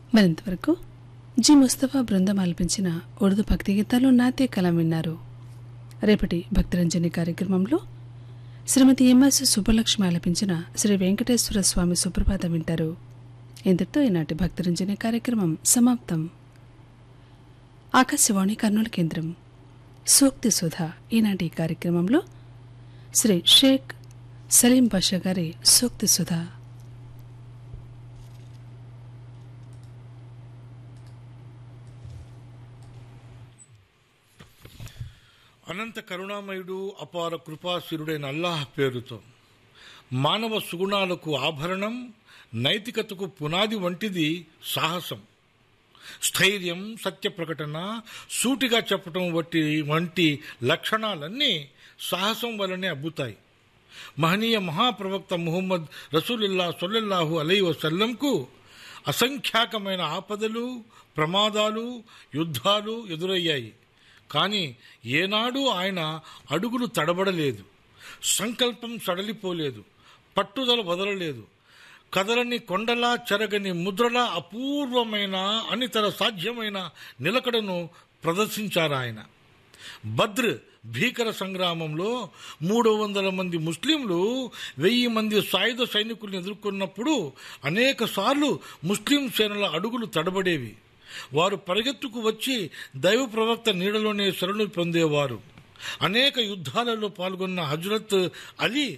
మరింతవరకు G Mustafa బృందం ఆలపించిన ఉర్దూ భక్తి గీతాలు నాతే కలం విన్నారు రేపటి భక్తిరంజని కార్యక్రమంలో శ్రీమతి ఎంఎస్ సుబ్బలక్ష్మి ఆలపించిన శ్రీ వెంకటేశ్వర స్వామి సుప్రభాతం వింటారు ఇంతటితో ఈనాటి భక్తిరంజని కార్యక్రమం సమాప్తం ఆకాశవాణి కర్నూలు కేంద్రం సూక్తి సుధ ఈనాటి ఈ కార్యక్రమంలో శ్రీ షేక్ సలీం బాషా గారి సూక్తి సుధ అనంత కరుణామయుడు అపార కృపాశీరుడైన అల్లాహ్ పేరుతో మానవ సుగుణాలకు ఆభరణం నైతికతకు పునాది వంటిది సాహసం స్థైర్యం సత్య ప్రకటన సూటిగా చెప్పటం వంటి వంటి లక్షణాలన్నీ సాహసం వలనే అబ్బుతాయి మహనీయ మహాప్రవక్త ముహమ్మద్ రసూలుల్లా సొల్లల్లాహు అలై వసల్లంకు అసంఖ్యాకమైన ఆపదలు ప్రమాదాలు యుద్ధాలు ఎదురయ్యాయి కానీ ఏనాడు ఆయన అడుగులు తడబడలేదు సంకల్పం సడలిపోలేదు పట్టుదల వదలలేదు కదలని కొండలా చెరగని ముద్రలా అపూర్వమైన అనితర సాధ్యమైన నిలకడను ప్రదర్శించారు ఆయన బద్ర్ భీకర సంగ్రామంలో మూడు వందల మంది ముస్లింలు వెయ్యి మంది సాయుధ సైనికుల్ని ఎదుర్కొన్నప్పుడు అనేక సార్లు ముస్లిం సేనల అడుగులు తడబడేవి వారు పరిగెత్తుకు వచ్చి దైవ ప్రవక్త నీడలోనే శరణు పొందేవారు అనేక యుద్ధాలలో పాల్గొన్న హజరత్ అలీ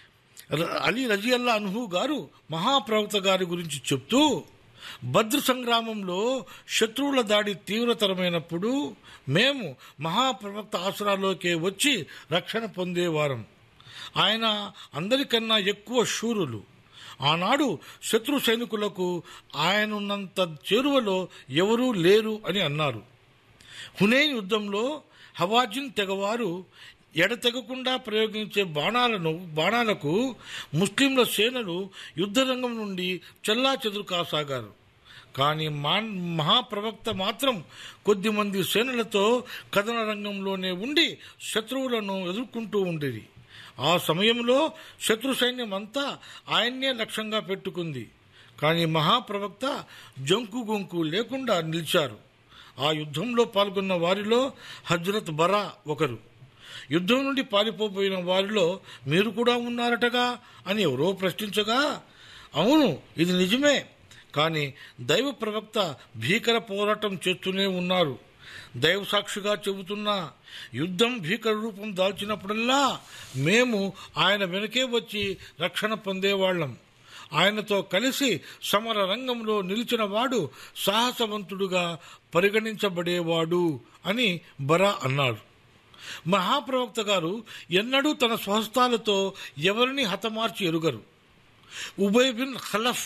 అలీ రజియల్లా అన్హు గారు మహాప్రవక్త గారి గురించి చెప్తూ భద్ర సంగ్రామంలో శత్రువుల దాడి తీవ్రతరమైనప్పుడు మేము మహాప్రవక్త ఆసరాలోకే వచ్చి రక్షణ పొందేవారం ఆయన అందరికన్నా ఎక్కువ శూరులు ఆనాడు శత్రు సైనికులకు ఆయనున్నంత చేరువలో ఎవరూ లేరు అని అన్నారు హునేన్ యుద్ధంలో హవాజిన్ తెగవారు ఎడతెగకుండా ప్రయోగించే బాణాలను బాణాలకు ముస్లింల సేనలు యుద్ధరంగం నుండి చెల్లా చెదురు కాసాగారు కానీ మా మహాప్రవక్త మాత్రం కొద్దిమంది సేనలతో కథన రంగంలోనే ఉండి శత్రువులను ఎదుర్కొంటూ ఉండేది ఆ సమయంలో శత్రు సైన్యం అంతా ఆయన్నే లక్ష్యంగా పెట్టుకుంది కానీ మహాప్రవక్త జంకు గొంకు లేకుండా నిలిచారు ఆ యుద్ధంలో పాల్గొన్న వారిలో హజ్రత్ బరా ఒకరు యుద్ధం నుండి పారిపోబోయిన వారిలో మీరు కూడా ఉన్నారటగా అని ఎవరో ప్రశ్నించగా అవును ఇది నిజమే కానీ దైవ ప్రవక్త భీకర పోరాటం చేస్తూనే ఉన్నారు దైవ సాక్షిగా చెబుతున్నా యుద్ధం భీకర రూపం దాల్చినప్పుడల్లా మేము ఆయన వెనకే వచ్చి రక్షణ పొందేవాళ్లం ఆయనతో కలిసి సమర రంగంలో నిలిచిన వాడు సాహసవంతుడుగా పరిగణించబడేవాడు అని బరా అన్నారు మహాప్రవక్త గారు ఎన్నడూ తన స్వహస్తాలతో ఎవరిని హతమార్చి ఎరుగరు ఉబయ్ బిన్ ఖలఫ్